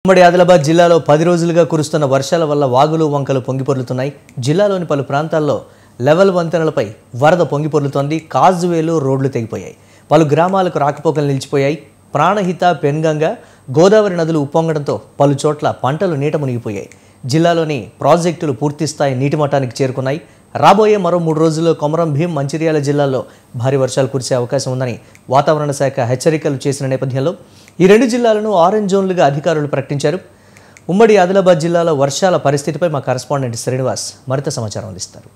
ఉమ్మడి ఆదిలాబాద్ జిల్లాలో పది రోజులుగా కురుస్తున్న వర్షాల వల్ల వాగులు వంకలు పొంగిపొర్లుతున్నాయి జిల్లాలోని పలు ప్రాంతాల్లో లెవెల్ వంతెనలపై వరద పొంగిపొర్లుతోంది కాజువేలు రోడ్లు తెగిపోయాయి పలు గ్రామాలకు రాకపోకలు నిలిచిపోయాయి ప్రాణహిత పెన్గంగ గోదావరి నదులు ఉప్పొంగడంతో పలు చోట్ల పంటలు నీట మునిగిపోయాయి జిల్లాలోని ప్రాజెక్టులు పూర్తిస్థాయి నీటి మట్టానికి చేరుకున్నాయి రాబోయే మరో మూడు రోజుల్లో కొమరం భీం మంచిర్యాల జిల్లాల్లో భారీ వర్షాలు కురిసే అవకాశం ఉందని వాతావరణ శాఖ హెచ్చరికలు చేసిన నేపథ్యంలో ఈ రెండు జిల్లాలను ఆరెంజ్ జోన్లుగా అధికారులు ప్రకటించారు ఉమ్మడి ఆదిలాబాద్ జిల్లాలో వర్షాల పరిస్థితిపై మా కరెస్పాండెంట్ శ్రీనివాస్ మరింత సమాచారం అందిస్తారు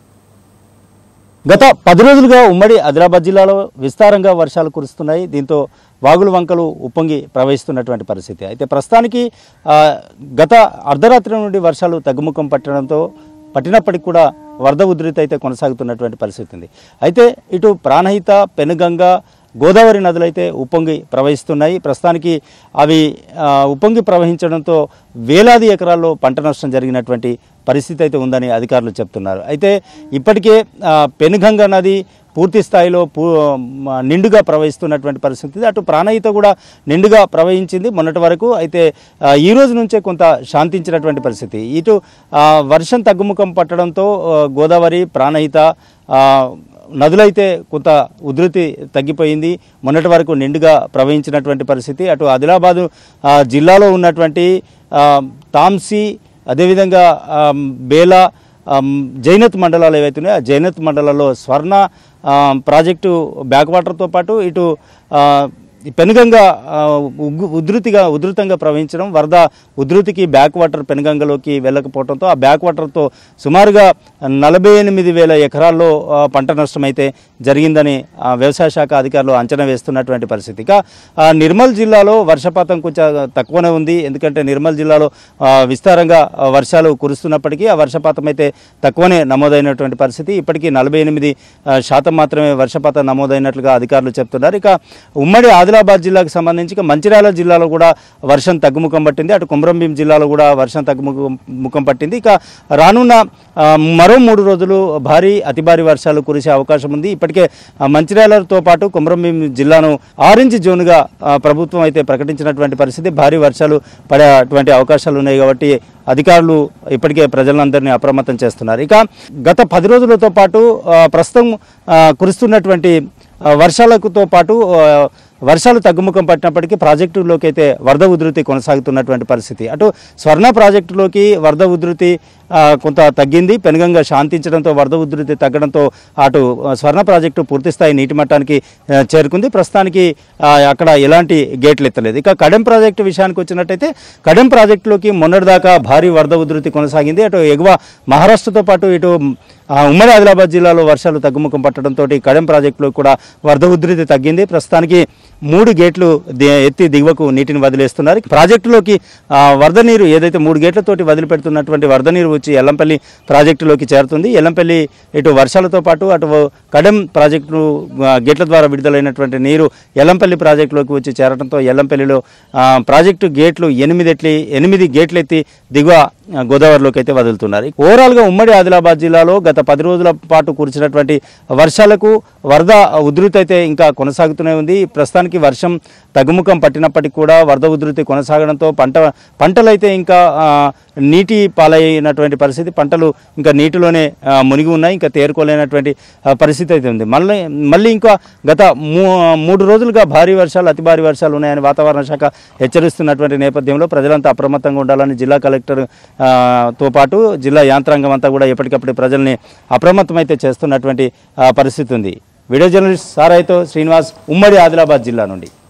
గత పది రోజులుగా ఉమ్మడి ఆదిలాబాద్ జిల్లాలో విస్తారంగా వర్షాలు కురుస్తున్నాయి దీంతో వాగులు వంకలు ఉప్పొంగి ప్రవహిస్తున్నటువంటి పరిస్థితి అయితే ప్రస్తుతానికి ఆ, గత అర్ధరాత్రి నుండి వర్షాలు తగ్గుముఖం పట్టడంతో పట్టినప్పటికి కూడా వరద ఉధృతి అయితే కొనసాగుతున్నటువంటి పరిస్థితి ఉంది అయితే ఇటు ప్రాణహిత పెనుగంగ గోదావరి నదులు అయితే ఉప్పొంగి ప్రవహిస్తున్నాయి ప్రస్తుతానికి అవి ఆ, ఉప్పొంగి ప్రవహించడంతో వేలాది ఎకరాల్లో పంట నష్టం జరిగినటువంటి పరిస్థితి అయితే ఉందని అధికారులు చెప్తున్నారు అయితే ఇప్పటికే ఆ, పెనుగంగ నది పూర్తి స్థాయిలో పూ మ- నిండుగా ప్రవహిస్తున్నటువంటి పరిస్థితి ఉంది. అటు ప్రాణహిత కూడా నిండుగా ప్రవహించింది మొన్నటి వరకు అయితే ఆ, ఈ రోజు నుంచే కొంత శాంతించినటువంటి పరిస్థితి ఇటు ఆ, వర్షం తగ్గుముఖం పట్టడంతో ఆ, గోదావరి ప్రాణహిత ఆ, నదులైతే కొంత ఉధృతి తగ్గిపోయింది మొన్నటి వరకు నిండుగా ప్రవహించినటువంటి పరిస్థితి అటు ఆదిలాబాదు ఆ, జిల్లాలో ఉన్నటువంటి ఆ, తాంసీ అదేవిధంగా ఆ, బేలా ఆ, జైనత్ మండలాలు ఏవైతే ఉన్నాయో ఆ జైనత్ మండలాల్లో స్వర్ణ ఆ, ప్రాజెక్టు బ్యాక్ వాటర్తో పాటు ఇటు ఆ, ఈ పెనుగంగ ఆ, ఉగ్గు- ఉధృతిగా ఉధృతంగా ప్రవహించడం వరద ఉధృతికి బ్యాక్ వాటర్ పెనుగంగలోకి వెళ్ళకపోవడంతో ఆ బ్యాక్ వాటర్తో సుమారుగా నలభై ఎనిమిది వేల ఎకరాల్లో ఆ, పంట నష్టం అయితే జరిగిందని ఆ, వ్యవసాయ శాఖ అధికారులు అంచనా వేస్తున్నటువంటి పరిస్థితి ఇక ఆ, నిర్మల్ జిల్లాలో వర్షపాతం కొంచెం తక్కువనే ఉంది ఎందుకంటే నిర్మల్ జిల్లాలో ఆ, విస్తారంగా ఆ, వర్షాలు కురుస్తున్నప్పటికీ ఆ వర్షపాతం అయితే తక్కువనే నమోదైనటువంటి పరిస్థితి ఇప్పటికీ నలభై ఎనిమిది ఆ, శాతం మాత్రమే వర్షపాతం నమోదైనట్లుగా అధికారులు చెప్తున్నారు ఇక ఉమ్మడి ఆదిలాబాద్ జిల్లాకు సంబంధించి ఇక మంచిర్యాల జిల్లాలో కూడా వర్షం తగ్గుముఖం పట్టింది అటు కుమ్రంభీం జిల్లాలో కూడా వర్షం తగ్గుముఖం ముఖం పట్టింది ఇక రానున్న ఆ, మరో మూడు రోజులు భారీ అతి భారీ వర్షాలు కురిసే అవకాశం ఉంది ఇప్పటికే ఆ, మంచిర్యాలతో పాటు కుమ్రంభీం జిల్లాను ఆరెంజ్ జోన్గా ఆ, ప్రభుత్వం అయితే ప్రకటించినటువంటి పరిస్థితి భారీ వర్షాలు పడేటువంటి అవకాశాలు ఉన్నాయి కాబట్టి అధికారులు ఇప్పటికే ప్రజలందరినీ అప్రమత్తం చేస్తున్నారు ఇక గత పది రోజులతో పాటు ఆ, ప్రస్తుతం ఆ, కురుస్తున్నటువంటి ఆ, వర్షాలకుతో పాటు ఆ, వర్షాలు తగ్గుముఖం పట్టినప్పటికీ ప్రాజెక్టులోకి అయితే వరద ఉధృతి కొనసాగుతున్నటువంటి పరిస్థితి అటు స్వర్ణ ప్రాజెక్టులోకి వరద ఉధృతి ఆ, కొంత తగ్గింది పెనుగంగా శాంతించడంతో వరద ఉధృతి తగ్గడంతో అటు ఆ, స్వర్ణ ప్రాజెక్టు పూర్తిస్థాయి నీటి మట్టానికి ఆ, చేరుకుంది ప్రస్తుతానికి ఆ, అక్కడ ఎలాంటి గేట్లు ఎత్తలేదు ఇక కడెం ప్రాజెక్టు విషయానికి వచ్చినట్టయితే కడెం ప్రాజెక్టులోకి మొన్నటిదాకా భారీ వరద ఉధృతి కొనసాగింది అటు ఎగువ మహారాష్ట్రతో పాటు ఇటు ఆ, ఉమ్మడి ఆదిలాబాద్ జిల్లాలో వర్షాలు తగ్గుముఖం పట్టడంతో కడెం ప్రాజెక్టులో కూడా వరద ఉధృతి తగ్గింది ప్రస్తుతానికి మూడు గేట్లు ది- ఎత్తి దిగువకు నీటిని వదిలేస్తున్నారు ప్రాజెక్టులోకి ఆ, వరద నీరు ఏదైతే మూడు గేట్లతోటి వదిలిపెడుతున్నటువంటి వరద నీరు వచ్చి ఎల్లంపల్లి ప్రాజెక్టులోకి చేరుతుంది ఎల్లంపల్లి ఇటు వర్షాలతో పాటు అటు కడెం ప్రాజెక్టు ఆ, గేట్ల ద్వారా విడుదలైనటువంటి నీరు ఎల్లంపల్లి ప్రాజెక్టులోకి వచ్చి చేరడంతో ఎల్లంపల్లిలో ఆ, ప్రాజెక్టు గేట్లు ఎనిమిది ఎట్లి ఎనిమిది గేట్లు ఎత్తి దిగువ ఆ, గోదావరిలోకి అయితే వదులుతున్నారు ఓవరాల్గా ఉమ్మడి ఆదిలాబాద్ జిల్లాలో గత పది రోజుల పాటు కురిసినటువంటి వర్షాలకు వరద ఉధృతి అయితే ఇంకా కొనసాగుతూనే ఉంది ప్రస్తుతానికి వర్షం తగ్గుముఖం పట్టినప్పటికీ కూడా వరద ఉధృతి కొనసాగడంతో పంట పంటలైతే ఇంకా ఆ, నీటి పాలైనటువంటి పరిస్థితి పంటలు ఇంకా నీటిలోనే ఆ, మునిగి ఉన్నాయి ఇంకా తేరుకోలేనటువంటి ఆ, పరిస్థితి అయితే ఉంది మళ్ళీ మళ్ళీ ఇంకా గత మూ- మూడు రోజులుగా భారీ వర్షాలు అతి భారీ వర్షాలు ఉన్నాయని వాతావరణ శాఖ హెచ్చరిస్తున్నటువంటి నేపథ్యంలో ప్రజలంతా అప్రమత్తంగా ఉండాలని జిల్లా కలెక్టర్ ఆ, తో పాటు జిల్లా యాంత్రాంగం అంతా కూడా ఎప్పటికప్పుడు ప్రజల్ని అప్రమత్తమైతే చేస్తున్నటువంటి ఆ, పరిస్థితి ఉంది వీడియో జర్నలిస్ట్ సారాయితో శ్రీనివాస్ ఉమ్మడి ఆదిలాబాద్ జిల్లా నుండి